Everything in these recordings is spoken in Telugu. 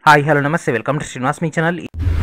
hi hello namaste welcome to Srinivas మీ ఛానల్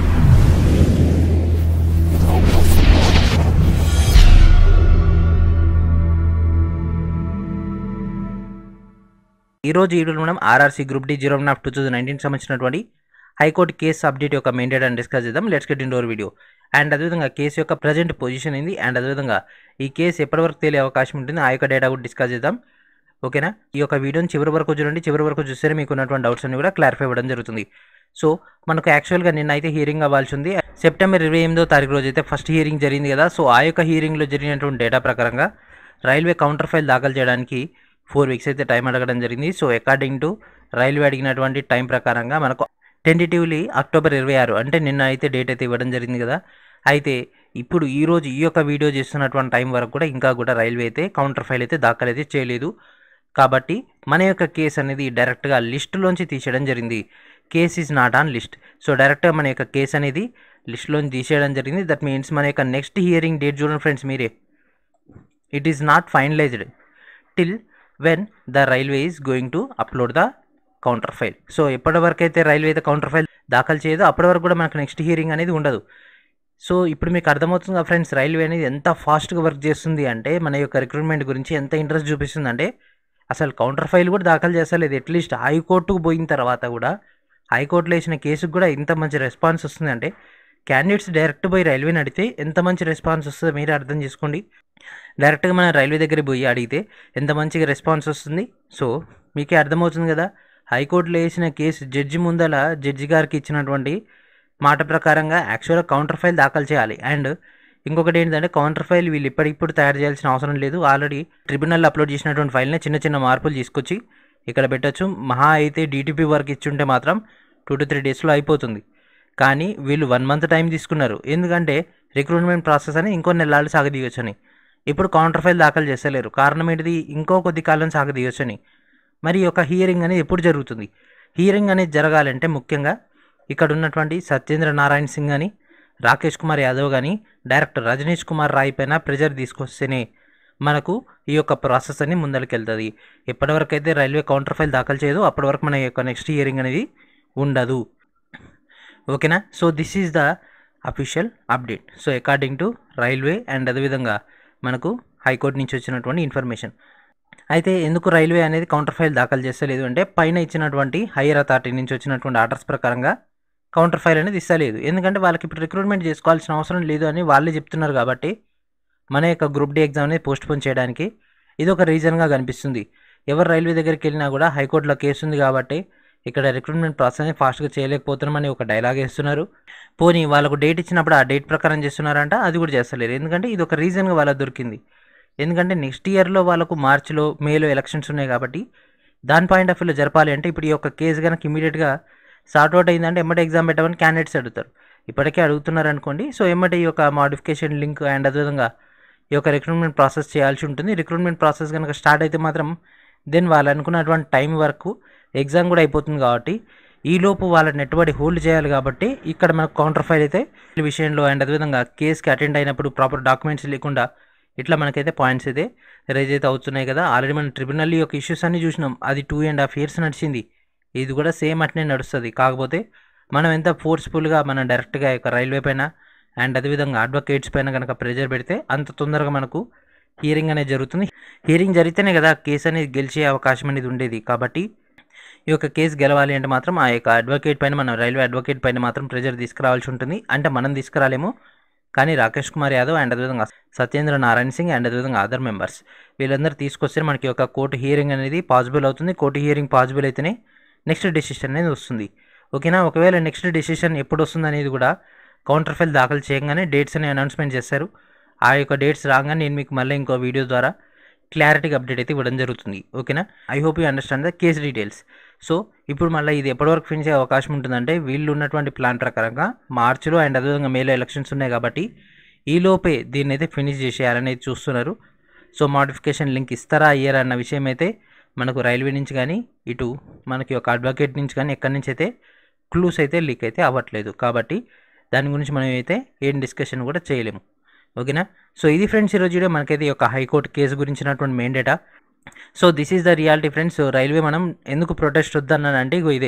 ఈరోజు ఈ వీడియోలో మనం RRC group D zero of two thousand nineteen సంబంధించినటువంటి హైకోర్టు కేసు అప్డేట్ యొక్క మెయిన్ డేట్ అని డిస్కస్ చేద్దాం let's get into video and అదేవిధంగా కేసు యొక్క ప్రజెంట్ పొజిషన్ ఏంది అండ్ అదేవిధంగా ఈ కేసు ఎప్పటివరకు తేలే అవకాశం ఉంటుంది ఆ యొక్క డేటా కూడా డిస్కస్ చేద్దాం ఓకేనా ఈ యొక్క వీడియోని చివరి వరకు చూడండి చివరి వరకు చూస్తే మీకు ఉన్నటువంటి డౌట్స్ అన్ని కూడా క్లారిఫై అవ్వడం జరుగుతుంది సో మనకు యాక్చువల్గా నిన్న అయితే హియరింగ్ అవ్వాల్సి ఉంది సెప్టెంబర్ ఇరవై ఎనిమిదో తారీఖు రోజు అయితే ఫస్ట్ హియరింగ్ జరిగింది కదా సో ఆ యొక్క హియరింగ్లో జరిగినటువంటి డేటా ప్రకారంగా రైల్వే కౌంటర్ ఫైల్ దాఖలు చేయడానికి ఫోర్ వీక్స్ అయితే టైం అడగడం జరిగింది సో అకార్డింగ్ టు రైల్వే అడిగినటువంటి టైం ప్రకారంగా మనకు టెంటేటివ్లీ అక్టోబర్ ఇరవై ఆరు అంటే నిన్న అయితే డేట్ అయితే ఇవ్వడం జరిగింది కదా అయితే ఇప్పుడు ఈ రోజు ఈ యొక్క వీడియో చేస్తున్నటువంటి టైం వరకు కూడా ఇంకా కూడా రైల్వే అయితే కౌంటర్ ఫైల్ అయితే దాఖలు అయితే చేయలేదు కాబట్టి మన యొక్క కేసు అనేది డైరెక్ట్గా లిస్టులోంచి తీసేయడం జరిగింది case is not on list so డైరెక్ట్గా మన యొక్క కేసు అనేది లిస్టులోంచి తీసేయడం జరిగింది దట్ మీన్స్ మన యొక్క నెక్స్ట్ హియరింగ్ డేట్ చూడండి ఫ్రెండ్స్ మీరే it is not finalized till when the railway is going to upload the counter file so ఎప్పటి వరకు అయితే రైల్వే అయితే కౌంటర్ ఫైల్ దాఖలు చేయదో అప్పటి వరకు కూడా మనకు నెక్స్ట్ హియరింగ్ అనేది ఉండదు సో ఇప్పుడు మీకు అర్థమవుతుంది కదా ఫ్రెండ్స్ రైల్వే అనేది ఎంత ఫాస్ట్గా వర్క్ చేస్తుంది అంటే మన యొక్క రిక్రూట్మెంట్ గురించి ఎంత ఇంట్రెస్ట్ చూపిస్తుంది అంటే అసలు కౌంటర్ ఫైల్ కూడా దాఖలు చేస్తలేదు అట్లీస్ట్ హైకోర్టుకు పోయిన తర్వాత కూడా హైకోర్టులో వేసిన కేసుకు కూడా ఇంత మంచి రెస్పాన్స్ వస్తుంది అంటే క్యాండిడేట్స్ డైరెక్ట్ పోయి రైల్వేని అడిగితే ఎంత మంచి రెస్పాన్స్ వస్తుందో మీరే అర్థం చేసుకోండి డైరెక్ట్గా మన రైల్వే దగ్గర పోయి అడిగితే ఎంత మంచిగా రెస్పాన్స్ వస్తుంది సో మీకే అర్థమవుతుంది కదా హైకోర్టులో వేసిన కేసు జడ్జి ముందల జడ్జి గారికి ఇచ్చినటువంటి మాట ప్రకారంగా యాక్చువల్గా కౌంటర్ ఫైల్ దాఖలు చేయాలి అండ్ ఇంకొకటి ఏంటంటే కౌంటర్ ఫైల్ వీళ్ళు ఇప్పటికిప్పుడు తయారు చేయాల్సిన అవసరం లేదు ఆల్రెడీ ట్రిబ్యునల్ అప్లోడ్ చేసినటువంటి ఫైల్ని చిన్న చిన్న మార్పులు తీసుకొచ్చి ఇక్కడ పెట్టచ్చు మహా అయితే డీటీపీ వర్క్ ఇచ్చుంటే మాత్రం టూ టు త్రీ డేస్లో అయిపోతుంది కానీ వీళ్ళు వన్ మంత్ టైం తీసుకున్నారు ఎందుకంటే రిక్రూట్మెంట్ ప్రాసెస్ అని ఇంకో నెలలు సాగదీయొచ్చని ఇప్పుడు కౌంటర్ ఫైల్ దాఖలు చేస్తలేరు కారణం ఏంటిది ఇంకో కొద్ది కాలం సాగదీయొచ్చని మరి ఈ యొక్క హియరింగ్ అనేది ఎప్పుడు జరుగుతుంది హియరింగ్ అనేది జరగాలంటే ముఖ్యంగా ఇక్కడ ఉన్నటువంటి సత్యేంద్ర నారాయణ సింగ్ కానీ రాకేష్ కుమార్ యాదవ్ కానీ డైరెక్టర్ రజనీష్ కుమార్ రాయ్ పైన ప్రెజర్ తీసుకొస్తేనే మనకు ఈ యొక్క ప్రాసెస్ అని ముందరికెళ్తుంది ఎప్పటివరకు అయితే రైల్వే కౌంటర్ ఫైల్ దాఖలు చేయదు అప్పటి వరకు మన యొక్క నెక్స్ట్ హియరింగ్ అనేది ఉండదు ఓకేనా so this is the official update so according to railway and అదేవిధంగా మనకు హైకోర్టు నుంచి వచ్చినటువంటి ఇన్ఫర్మేషన్ అయితే ఎందుకు రైల్వే అనేది కౌంటర్ ఫైల్ దాఖలు చేస్తలేదు అంటే పైన ఇచ్చినటువంటి హైయర్ అథారిటీ నుంచి వచ్చినటువంటి ఆర్డర్స్ ప్రకారంగా కౌంటర్ ఫైల్ అనేది ఇస్తలేదు ఎందుకంటే వాళ్ళకి ఇప్పుడు రిక్రూట్మెంట్ చేసుకోవాల్సిన అవసరం లేదు అని వాళ్ళే చెప్తున్నారు కాబట్టి మన యొక్క గ్రూప్ డి ఎగ్జామ్ అనేది పోస్ట్ పోన్ చేయడానికి ఇది ఒక రీజన్గా కనిపిస్తుంది ఎవరు రైల్వే దగ్గరికి వెళ్ళినా కూడా హైకోర్టులో కేసు ఉంది కాబట్టి ఇక్కడ రిక్రూట్మెంట్ ప్రాసెస్ అనేది ఫాస్ట్గా చేయలేకపోతున్నామని ఒక డైలాగ్ వేస్తున్నారు పోనీ వాళ్ళకు డేట్ ఇచ్చినప్పుడు ఆ డేట్ ప్రకారం చేస్తున్నారంట అది కూడా చేస్తలేరు ఎందుకంటే ఇది ఒక రీజన్గా వాళ్ళకి దొరికింది ఎందుకంటే నెక్స్ట్ ఇయర్లో వాళ్ళకు మార్చిలో మేలో ఎలక్షన్స్ ఉన్నాయి కాబట్టి దాని పాయింట్ ఆఫ్ వ్యూలో జరపాలి అంటే ఇప్పుడు ఈ యొక్క కేసు కనుక ఇమీడియట్గా సార్ట్ అవుట్ అయిందంటే ఎమ్మటే ఎగ్జామ్ పెట్టమని క్యాండిడేట్స్ అడుగుతారు ఇప్పటికే అడుగుతున్నారు అనుకోండి సో ఎమ్మటే ఈ యొక్క మాడిఫికేషన్ లింక్ అండ్ అదేవిధంగా ఈ యొక్క రిక్రూట్మెంట్ ప్రాసెస్ చేయాల్సి ఉంటుంది రిక్రూట్మెంట్ ప్రాసెస్ కనుక స్టార్ట్ అయితే మాత్రం దెన్ వాళ్ళు అనుకున్నటువంటి టైం వరకు ఎగ్జామ్ కూడా అయిపోతుంది కాబట్టి ఈలోపు వాళ్ళ నెట్బడి హోల్డ్ చేయాలి కాబట్టి ఇక్కడ మనకు కౌంటర్ ఫైల్ అయితే ఈ విషయంలో అండ్ అదేవిధంగా కేసుకి అటెండ్ అయినప్పుడు ప్రాపర్ డాక్యుమెంట్స్ లేకుండా ఇట్లా మనకైతే పాయింట్స్ అయితే రైజ్ అయితే అవుతున్నాయి కదా ఆల్రెడీ మనం ట్రిబ్యునల్ యొక్క ఇష్యూస్ అన్ని చూసినాం అది టూ అండ్ హాఫ్ ఇయర్స్ నడిచింది ఇది కూడా సేమ్ అట్నే నడుస్తుంది కాకపోతే మనం ఎంత ఫోర్స్ఫుల్గా మనం డైరెక్ట్గా యొక్క రైల్వే పైన అండ్ అదేవిధంగా అడ్వకేట్స్ పైన కనుక ప్రెజర్ పెడితే అంత తొందరగా మనకు హియరింగ్ అనేది జరుగుతుంది హియరింగ్ జరిగితేనే కదా కేసు అనేది గెలిచే అవకాశం అనేది ఉండేది కాబట్టి ఈ యొక్క కేసు గెలవాలి అంటే మాత్రం ఆ యొక్క అడ్వకేట్ పైన మనం రైల్వే అడ్వకేట్ పైన మాత్రం ప్రెజర్ తీసుకురావాల్సి ఉంటుంది అంటే మనం తీసుకురాలేము కానీ రాకేష్ కుమార్ యాదవ్ అండ్ అదేవిధంగా సత్యేంద్ర నారాయణ సింగ్ అండ్ అదేవిధంగా అదర్ మెంబర్స్ వీళ్ళందరూ తీసుకొస్తే మనకి ఒక కోర్టు హియరింగ్ అనేది పాసిబుల్ అవుతుంది కోర్టు హియరింగ్ పాసిబుల్ అయితేనే నెక్స్ట్ డెసిషన్ అనేది వస్తుంది ఓకేనా ఒకవేళ నెక్స్ట్ డెసిషన్ ఎప్పుడు వస్తుంది అనేది కూడా కౌంటర్ ఫైల్ దాఖలు చేయగానే డేట్స్ అని అనౌన్స్మెంట్ చేస్తారు ఆ యొక్క డేట్స్ రాగానే నేను మీకు మళ్ళీ ఇంకో వీడియో ద్వారా క్లారిటీగా అప్డేట్ అయితే ఇవ్వడం జరుగుతుంది ఓకేనా I hope you understand the case details so ఇప్పుడు మళ్ళీ ఇది ఎప్పటివరకు ఫినిష్ అయ్యే అవకాశం ఉంటుందంటే వీళ్ళు ఉన్నటువంటి ప్లాన్ ప్రకారంగా మార్చిలో అండ్ అదేవిధంగా మేలో ఎలక్షన్స్ ఉన్నాయి కాబట్టి ఈ లోపే దీన్ని అయితే ఫినిష్ చేసేయాలనేది చూస్తున్నారు సో మోడిఫికేషన్ లింక్ ఇస్తారా అయ్యారా అన్న విషయం అయితే మనకు రైల్వే నుంచి కానీ ఇటు మనకి ఒక అడ్వకేట్ నుంచి కానీ ఎక్కడి నుంచి అయితే క్లూస్ అయితే లీక్ అయితే అవ్వట్లేదు కాబట్టి దాని గురించి మనం అయితే ఏం డిస్కషన్ కూడా చేయలేము ఓకేనా సో ఇది ఫ్రెండ్స్ ఈరోజు వీడియో మనకైతే ఈ యొక్క హైకోర్టు కేసు గురించినటువంటి main data so this is the reality friends railway మనం ఎందుకు ప్రొటెస్ట్ వద్దన్నానంటే ఇగో ఇదే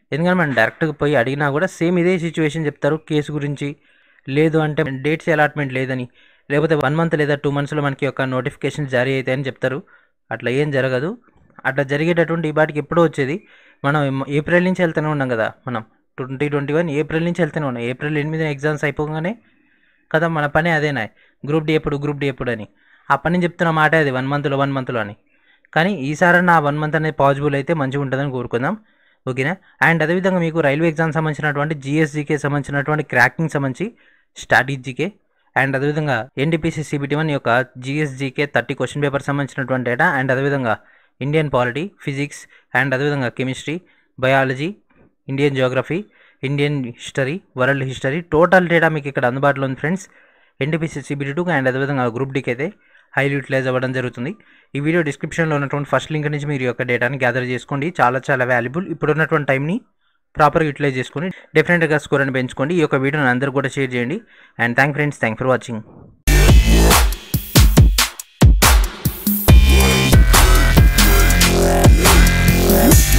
ఎందుకంటే మనం డైరెక్ట్గా పోయి అడిగినా కూడా సేమ్ ఇదే సిచ్యువేషన్ చెప్తారు కేసు గురించి లేదు అంటే డేట్స్ అలాట్మెంట్ లేదని లేకపోతే వన్ మంత్ లేదా టూ మంత్స్లో మనకి ఒక నోటిఫికేషన్ జారీ అవుతాయని చెప్తారు అట్లా ఏం జరగదు అట్లా జరిగేటటువంటి ఈ బాటికి ఎప్పుడో వచ్చేది మనం ఏప్రిల్ నుంచి వెళ్తూనే ఉన్నాం కదా మనం ట్వంటీ ట్వంటీ వన్ ఏప్రిల్ నుంచి వెళ్తూనే ఉన్నాం ఏప్రిల్ ఎనిమిది ఎగ్జామ్స్ అయిపోగానే కదా మన పని అదేనా గ్రూప్ డి ఎప్పుడు గ్రూప్ డి ఎప్పుడు అని ఆ పని చెప్తున్న మాట అది వన్ మంత్లో వన్ మంత్లో అని కానీ ఈసారి నా వన్ మంత్ అనేది పాసిబుల్ అయితే మంచిగా ఉంటుందని కోరుకుందాం ఓకేనా అండ్ అదేవిధంగా మీకు రైల్వే ఎగ్జామ్ సంబంధించినటువంటి జిఎస్జీకే సంబంధించినటువంటి క్రాకింగ్ సంబంధించి స్ట్రాటజీకే అండ్ అదేవిధంగా ఎన్టీపీసీ సిబిటీ వన్ యొక్క జిఎస్జీకే థర్టీ క్వశ్చన్ పేపర్ సంబంధించినటువంటి డేటా అండ్ అదేవిధంగా ఇండియన్ పాలిటీ ఫిజిక్స్ అండ్ అదేవిధంగా chemistry biology Indian geography Indian history world history total data మీకు ఇక్కడ అందుబాటులో ఉంది friends NTPC CBT two and అదేవిధంగా గ్రూప్ డీకి అయితే హైలీ యూటిలైజ్ అవ్వడం జరుగుతుంది ఈ వీడియో డిస్క్రిప్షన్లో ఉన్నటువంటి ఫస్ట్ లింక్ నుంచి మీరు ఈ యొక్క డేటాని గ్యాదర్ చేసుకోండి చాలా చాలా వాల్యుబుల్ ఇప్పుడు ఉన్నటువంటి టైంని ప్రాపర్గా యూటిలైజ్ చేసుకొని డెఫినెట్గా స్కోర్ అని పెంచుకోండి ఈ యొక్క వీడియోని అందరూ కూడా షేర్ చేయండి and thank friends thank for watching